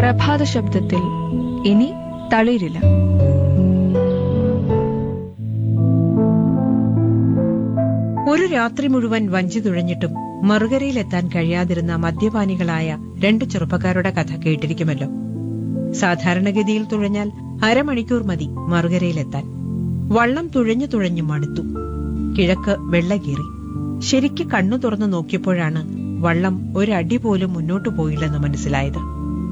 പ്രഭാത ശബ്ദത്തിൽ ഇനി തളിരില്ല ഒരു രാത്രി മുഴുവൻ വഞ്ചി തുഴഞ്ഞിട്ടും മറുകരയിലെത്താൻ കഴിയാതിരുന്ന മദ്യപാനികളായ രണ്ട് ചെറുപ്പക്കാരുടെ കഥ കേട്ടിരിക്കുമല്ലോ സാധാരണഗതിയിൽ തുഴഞ്ഞാൽ അരമണിക്കൂർ മതി മറുകരയിലെത്താൻ വള്ളം തുഴഞ്ഞു തുഴഞ്ഞു മടുത്തു കിഴക്ക് വെള്ളകീറി ശരിക്ക് കണ്ണു തുറന്നു നോക്കിയപ്പോഴാണ് വള്ളം ഒരടി പോലും മുന്നോട്ടു പോയില്ലെന്ന് മനസ്സിലായത്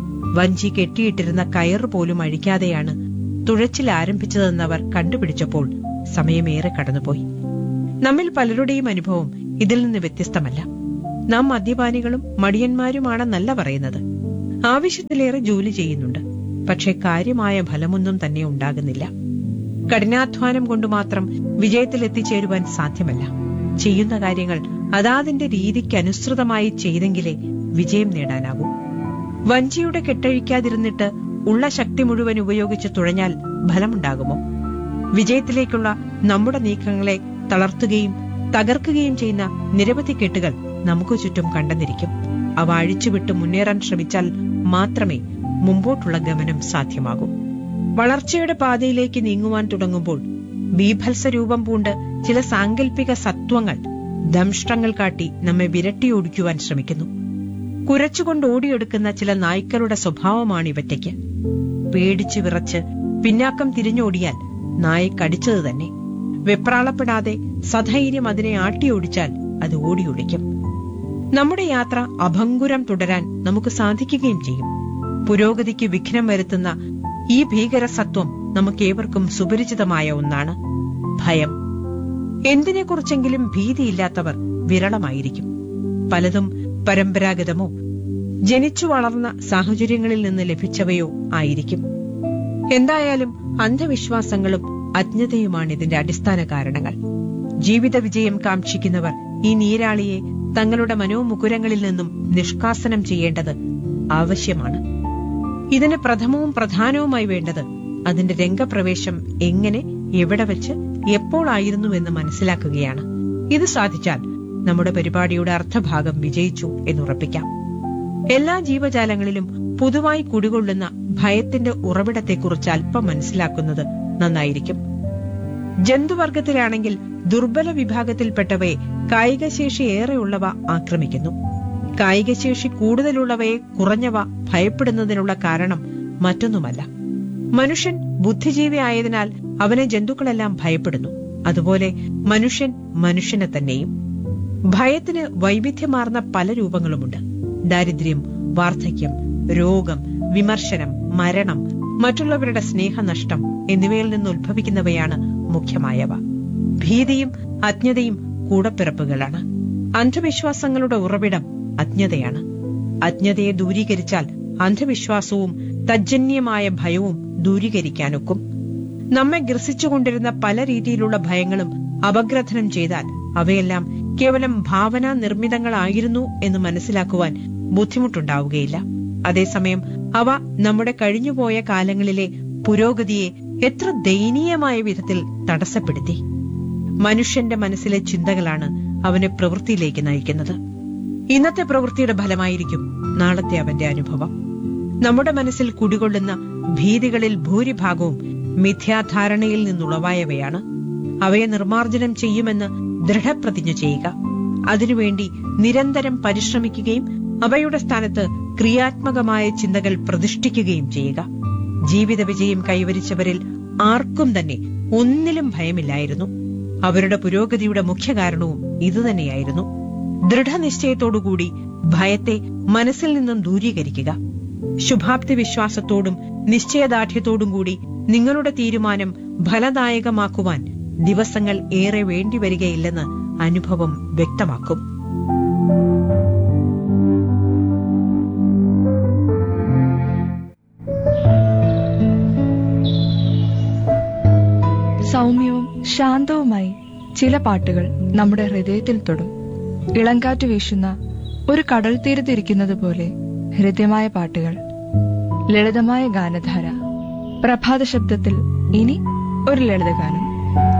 വഞ്ചി കെട്ടിയിട്ടിരുന്ന കയർ പോലും അഴിക്കാതെയാണ് തുഴച്ചിൽ ആരംഭിച്ചതെന്നവർ കണ്ടുപിടിച്ചപ്പോൾ സമയമേറെ കടന്നുപോയി നമ്മിൽ പലരുടെയും അനുഭവം ഇതിൽ നിന്ന് വ്യത്യസ്തമല്ല നാം മദ്യപാനികളും മടിയന്മാരുമാണെന്നല്ല പറയുന്നത് ആവശ്യത്തിലേറെ ജോലി ചെയ്യുന്നുണ്ട് പക്ഷെ കാര്യമായ ഫലമൊന്നും തന്നെ ഉണ്ടാകുന്നില്ല കഠിനാധ്വാനം കൊണ്ട് മാത്രം വിജയത്തിൽ എത്തിച്ചേരുവാൻ സാധ്യമല്ല ചെയ്യുന്ന കാര്യങ്ങൾ അതാതിന്റെ രീതിക്ക് അനുസൃതമായി ചെയ്തെങ്കിലേ വിജയം നേടാനാകൂ വഞ്ചിയുടെ കെട്ടഴിക്കാതിരുന്നിട്ട് ഉള്ള ശക്തി മുഴുവൻ ഉപയോഗിച്ച് തുഴഞ്ഞാൽ ഫലമുണ്ടാകുമോ വിജയത്തിലേക്കുള്ള നമ്മുടെ നീക്കങ്ങളെ തളർത്തുകയും തകർക്കുകയും ചെയ്യുന്ന നിരവധി കെട്ടുകൾ നമുക്ക് ചുറ്റും കണ്ടെന്നിരിക്കും അവ അഴിച്ചുവിട്ട് മുന്നേറാൻ ശ്രമിച്ചാൽ മാത്രമേ മുമ്പോട്ടുള്ള ഗമനം സാധ്യമാകൂ വളർച്ചയുടെ പാതയിലേക്ക് നീങ്ങുവാൻ തുടങ്ങുമ്പോൾ ബീഭത്സ രൂപം പൂണ്ട് ചില സാങ്കല്പിക സത്വങ്ങൾ ദംഷ്ടങ്ങൾ കാട്ടി നമ്മെ വിരട്ടിയോടിക്കുവാൻ ശ്രമിക്കുന്നു കുരച്ചുകൊണ്ട് ഓടിയെടുക്കുന്ന ചില നായ്ക്കളുടെ സ്വഭാവമാണ് ഇവറ്റയ്ക്ക് പേടിച്ചു വിറച്ച് പിന്നാക്കം തിരിഞ്ഞോടിയാൽ നായ കടിച്ചത് തന്നെ വെപ്രാളപ്പെടാതെ സധൈര്യം അതിനെ ആട്ടിയോടിച്ചാൽ അത് ഓടിയൊളിക്കും നമ്മുടെ യാത്ര അഭംഗുരം തുടരാൻ നമുക്ക് സാധിക്കുകയും ചെയ്യും പുരോഗതിക്ക് വിഘ്നം വരുത്തുന്ന ഈ ഭീകരസത്വം നമുക്കേവർക്കും സുപരിചിതമായ ഒന്നാണ് ഭയം എന്തിനെക്കുറിച്ചെങ്കിലും ഭീതിയില്ലാത്തവർ വിരളമായിരിക്കും പലതും പരമ്പരാഗതമോ ജനിച്ചു വളർന്ന സാഹചര്യങ്ങളിൽ നിന്ന് ലഭിച്ചവയോ ആയിരിക്കും എന്തായാലും അന്ധവിശ്വാസങ്ങളും അജ്ഞതയുമാണ് ഇതിന്റെ അടിസ്ഥാന കാരണങ്ങൾ ജീവിത വിജയം കാക്ഷിക്കുന്നവർ ഈ നീരാളിയെ തങ്ങളുടെ മനോമുകുരങ്ങളിൽ നിന്നും നിഷ്കാസനം ചെയ്യേണ്ടത് ആവശ്യമാണ് ഇതിന് പ്രഥമവും പ്രധാനവുമായി വേണ്ടത് അതിന്റെ രംഗപ്രവേശം എങ്ങനെ എവിടെ വെച്ച് എപ്പോഴായിരുന്നുവെന്ന് മനസ്സിലാക്കുകയാണ് ഇത് സാധിച്ചാൽ നമ്മുടെ പരിപാടിയുടെ അർത്ഥഭാഗം വിജയിച്ചു എന്നുറപ്പിക്കാം എല്ലാ ജീവജാലങ്ങളിലും പൊതുവായി കുടികൊള്ളുന്ന ഭയത്തിന്റെ ഉറവിടത്തെക്കുറിച്ച് അല്പം മനസ്സിലാക്കുന്നത് നന്നായിരിക്കും ജന്തുവർഗത്തിലാണെങ്കിൽ ദുർബല വിഭാഗത്തിൽപ്പെട്ടവയെ കായികശേഷി ഏറെയുള്ളവ ആക്രമിക്കുന്നു കായികശേഷി കൂടുതലുള്ളവയെ കുറഞ്ഞവ ഭയപ്പെടുന്നതിനുള്ള കാരണം മറ്റൊന്നുമല്ല മനുഷ്യൻ ബുദ്ധിജീവി ആയതിനാൽ അവനെ ജന്തുക്കളെല്ലാം ഭയപ്പെടുന്നു അതുപോലെ മനുഷ്യൻ മനുഷ്യനെ തന്നെയും ഭയത്തിന് വൈവിധ്യമാർന്ന പല രൂപങ്ങളുമുണ്ട് ദാരിദ്ര്യം വാർദ്ധക്യം രോഗം വിമർശനം മരണം മറ്റുള്ളവരുടെ സ്നേഹനഷ്ടം എന്നിവയിൽ നിന്ന് ഉത്ഭവിക്കുന്നവയാണ് മുഖ്യമായവ ഭീതിയും അജ്ഞതയും കൂടപ്പിറപ്പുകളാണ് അന്ധവിശ്വാസങ്ങളുടെ ഉറവിടം അജ്ഞതയാണ് അജ്ഞതയെ ദൂരീകരിച്ചാൽ അന്ധവിശ്വാസവും തജ്ജന്യമായ ഭയവും ദൂരീകരിക്കാനൊക്കും നമ്മെ ഗ്രസിച്ചുകൊണ്ടിരുന്ന പല രീതിയിലുള്ള ഭയങ്ങളും അപഗ്രഥനം ചെയ്താൽ അവയെല്ലാം കേവലം ഭാവനാ നിർമ്മിതങ്ങളായിരുന്നു എന്ന് മനസ്സിലാക്കുവാൻ ബുദ്ധിമുട്ടുണ്ടാവുകയില്ല അതേസമയം അവ നമ്മുടെ കഴിഞ്ഞുപോയ കാലങ്ങളിലെ പുരോഗതിയെ എത്ര ദയനീയമായ വിധത്തിൽ തടസ്സപ്പെടുത്തി മനുഷ്യന്റെ മനസ്സിലെ ചിന്തകളാണ് അവനെ പ്രവൃത്തിയിലേക്ക് നയിക്കുന്നത് ഇന്നത്തെ പ്രവൃത്തിയുടെ ഫലമായിരിക്കും നാളത്തെ അവന്റെ അനുഭവം നമ്മുടെ മനസ്സിൽ കുടികൊള്ളുന്ന ഭീതികളിൽ ഭൂരിഭാഗവും മിഥ്യാധാരണയിൽ നിന്നുളവായവയാണ് അവയെ നിർമ്മാർജ്ജനം ചെയ്യുമെന്ന് ദൃഢപ്രതിജ്ഞ ചെയ്യുക അതിനുവേണ്ടി നിരന്തരം പരിശ്രമിക്കുകയും അവയുടെ സ്ഥാനത്ത് ക്രിയാത്മകമായ ചിന്തകൾ പ്രതിഷ്ഠിക്കുകയും ചെയ്യുക ജീവിത വിജയം കൈവരിച്ചവരിൽ ആർക്കും തന്നെ ഒന്നിലും ഭയമില്ലായിരുന്നു അവരുടെ പുരോഗതിയുടെ മുഖ്യ കാരണവും ഇതുതന്നെയായിരുന്നു ദൃഢനിശ്ചയത്തോടുകൂടി ഭയത്തെ മനസ്സിൽ നിന്നും ദൂരീകരിക്കുക ശുഭാപ്തി വിശ്വാസത്തോടും നിശ്ചയദാർഢ്യത്തോടും കൂടി നിങ്ങളുടെ തീരുമാനം ഫലദായകമാക്കുവാൻ ദിവസങ്ങൾ ഏറെ വേണ്ടിവരികയില്ലെന്ന് അനുഭവം വ്യക്തമാക്കും സൗമ്യവും ശാന്തവുമായി ചില പാട്ടുകൾ നമ്മുടെ ഹൃദയത്തിൽ തൊടും ഇളങ്കാറ്റ് വീശുന്ന ഒരു കടൽ തീരത്തിരിക്കുന്നത് പോലെ ഹൃദ്യമായ പാട്ടുകൾ ലളിതമായ ഗാനധാര പ്രഭാത ശബ്ദത്തിൽ ഇനി ഒരു ലളിതഗാനം